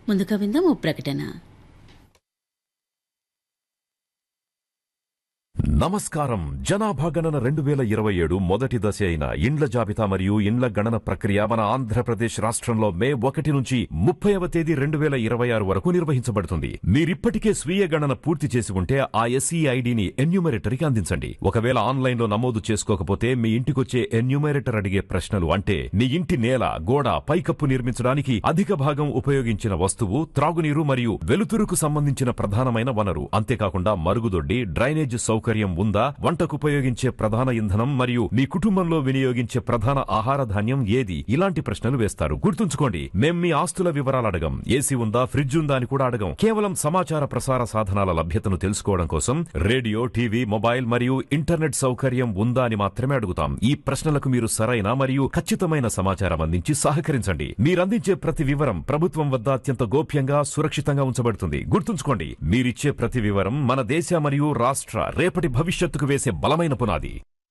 ముందుగా విందాం ఓ ప్రకటన నమస్కారం జనాభా గణన రెండు వేల ఇరవై ఏడు మొదటి దశ అయిన ఇండ్ల జాబితా మరియు ఇండ్ల గణన ప్రక్రియ మన ఆంధ్రప్రదేశ్ రాష్ట్రంలో మే ఒకటి నుంచి ముప్పైవ తేదీ రెండు వేల ఇరవై ఆరు వరకు నిర్వహించబడుతుంది మీరిప్పటికే స్వీయ గణన పూర్తి చేసి ఉంటే ఆ ఎస్ఈ ఐడిని ఎన్యూమరేటర్కి అందించండి ఒకవేళ ఆన్లైన్ లో నమోదు చేసుకోకపోతే మీ ఇంటికొచ్చే ఎన్యూమరేటర్ అడిగే ప్రశ్నలు అంటే మీ ఇంటి నేల గోడ పైకప్పు నిర్మించడానికి అధిక భాగం ఉపయోగించిన వస్తువు త్రాగునీరు మరియు వెలుతురుకు సంబంధించిన ప్రధానమైన వనరు అంతేకాకుండా మరుగుదొడ్డి డ్రైనేజ్ సౌకర్యం ఉందా వంటకు ఉపయోగించే ప్రధాన ఇంధనం మరియు మీ కుటుంబంలో వినియోగించే ప్రధాన ఆహార ధాన్యం ఏది ఇలాంటి ప్రశ్నలు వేస్తారు గుర్తుంచుకోండి మేం మీ ఆస్తుల వివరాలు అడగం ఏసీ ఉందా ఫ్రిడ్జ్ ఉందా అని కూడా అడగం కేవలం సమాచార ప్రసార సాధనాల లభ్యతను తెలుసుకోవడం కోసం రేడియో టీవీ మొబైల్ మరియు ఇంటర్నెట్ సౌకర్యం ఉందా అని మాత్రమే అడుగుతాం ఈ ప్రశ్నలకు మీరు సరైన మరియు ఖచ్చితమైన సమాచారం అందించి సహకరించండి మీరందించే ప్రతి వివరం ప్రభుత్వం వద్ద అత్యంత గోప్యంగా సురక్షితంగా ఉంచబడుతుంది గుర్తుంచుకోండి మీరిచ్చే ప్రతి వివరం మన దేశ మరియు రాష్ట్ర రేపటి భవిష్యత్తుకు వేసే బలమైన పునాది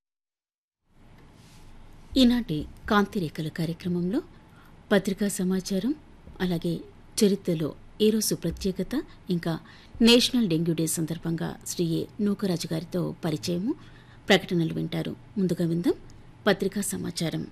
ఈనాటి కాంతిరేఖల కార్యక్రమంలో పత్రికా సమాచారం అలాగే చరిత్రలో ఈ రోజు ప్రత్యేకత ఇంకా నేషనల్ డెంగ్యూ డే సందర్భంగా శ్రీ ఏ నూకరాజు గారితో పరిచయము ప్రకటనలు వింటారు ముందుగా విందాం పత్రికా సమాచారం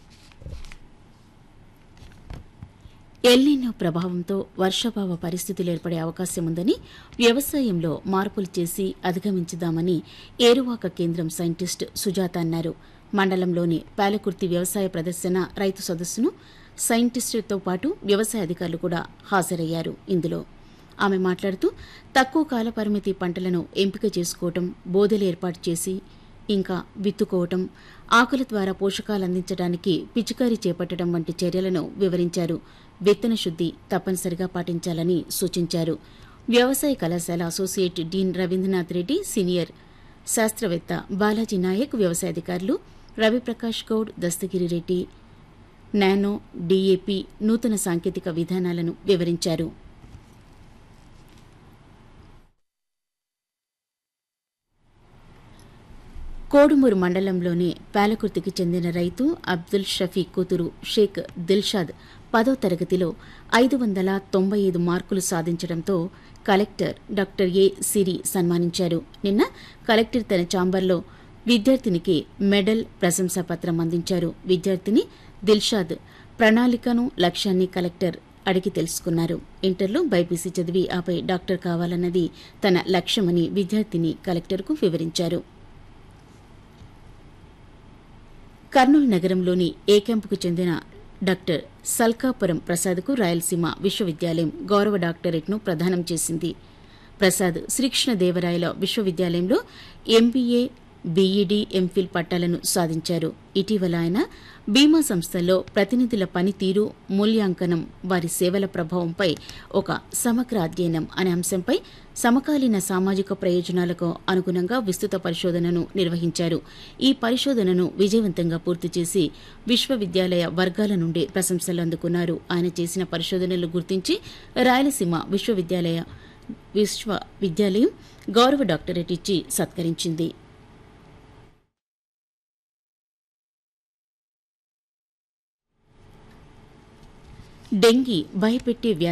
ఎల్నినో ప్రభావంతో వర్షాభావ పరిస్థితులు ఏర్పడే అవకాశం ఉందని వ్యవసాయంలో మార్పులు చేసి అధిగమించుదామని ఏరువాక కేంద్రం సైంటిస్ట్ సుజాత అన్నారు మండలంలోని పాలకుర్తి వ్యవసాయ ప్రదర్శన రైతు సదస్సును సైంటిస్టులతో పాటు వ్యవసాయ అధికారులు కూడా హాజరయ్యారు ఇందులో ఆమె మాట్లాడుతూ తక్కువ కాల పరిమితి పంటలను ఎంపిక చేసుకోవటం బోధలు ఏర్పాటు చేసి ఇంకా విత్తుకోవటం ఆకుల ద్వారా పోషకాలు అందించడానికి పిచికారీ చేపట్టడం వంటి చర్యలను వివరించారు విత్తన శుద్ధి తప్పనిసరిగా పాటించాలని సూచించారు వ్యవసాయ కళాశాల associate dean Ravindranath Reddy senior శాస్త్రవేత్త బాలాజీ నాయక్ వ్యవసాయ అధికారులు రవిప్రకాష్ గౌడ్ దస్తగిరి రెడ్డి నానో డీఏపీ నూతన సాంకేతిక విధానాలను వివరించారు కోడుమూరు మండలంలోని పాలకుర్తికి చెందిన రైతు అబ్దుల్ షఫీ కూతురు షేక్ దిల్షాద్ పదో తరగతిలో ఐదు వందల తొంభై ఐదు మార్కులు సాధించడంతో కలెక్టర్ డాక్టర్ ఏ సిరి సన్మానించారు నిన్న కలెక్టర్ తన ఛాంబర్లో విద్యార్థినికి మెడల్ ప్రశంసాపత్రం అందించారు విద్యార్థిని దిల్షాద్ ప్రణాళికను లక్ష్యాన్ని కలెక్టర్ అడిగి తెలుసుకున్నారు ఇంటర్లో బైపీసీ చదివి ఆపై డాక్టర్ కావాలన్నది తన లక్ష్యమని విద్యార్థిని కలెక్టర్కు వివరించారు కర్నూలు నగరంలోని ఏ క్యాంపుకు చెందిన డాక్టర్ సల్కాపురం ప్రసాద్కు రాయలసీమ విశ్వవిద్యాలయం గౌరవ డాక్టరేట్ను ప్రదానం చేసింది ప్రసాద్ శ్రీకృష్ణదేవరాయల విశ్వవిద్యాలయంలో ఎంబీఏ బీఈడీ ఎంఫిల్ పట్టాలను సాధించారు ఇటీవల ఆయన బీమా సంస్థల్లో ప్రతినిధుల పనితీరు మూల్యాంకనం వారి సేవల ప్రభావంపై ఒక సమగ్ర అధ్యయనం అనే అంశంపై సమకాలీన సామాజిక ప్రయోజనాలకు అనుగుణంగా విస్తృత పరిశోధనను నిర్వహించారు ఈ పరిశోధనను విజయవంతంగా పూర్తి చేసి విశ్వవిద్యాలయ వర్గాల నుండి ప్రశంసలు అందుకున్నారు ఆయన చేసిన పరిశోధనలు గుర్తించి రాయలసీమ విశ్వవిద్యాలయ విశ్వవిద్యాలయం గౌరవ డాక్టరేట్ ఇచ్చి సత్కరించింది డెంగీ భయపెట్టే వ్యాధి